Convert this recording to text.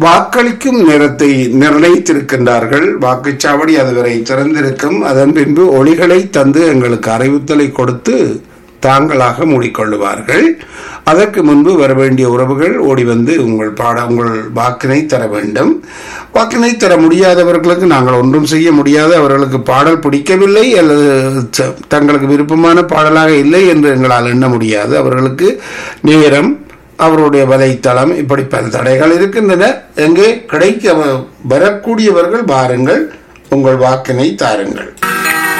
வாக்களிக்கும் நேரத்தை நிர்ணயித்திருக்கின்றார்கள் வாக்குச்சாவடி அதுவரை திறந்திருக்கும் அதன் பின்பு ஒளிகளை தந்து எங்களுக்கு அறிவித்தலை கொடுத்து தாங்களாக மூடிக்கொள்ளுவார்கள் அதற்கு முன்பு வர வேண்டிய உறவுகள் ஓடி வந்து உங்கள் பாட உங்கள் வாக்கினை தர வேண்டும் வாக்கினை தர முடியாதவர்களுக்கு நாங்கள் ஒன்றும் செய்ய முடியாது அவர்களுக்கு பாடல் பிடிக்கவில்லை அல்லது ச- தங்களுக்கு விருப்பமான பாடலாக இல்லை என்று எங்களால் எண்ண முடியாது அவர்களுக்கு நேரம் அவருடைய வலைத்தளம் இப்படி பல தடைகள் இருக்கின்றன எங்கே கிடைக்க வரக்கூடியவர்கள் வாருங்கள் உங்கள் வாக்கினை தாருங்கள்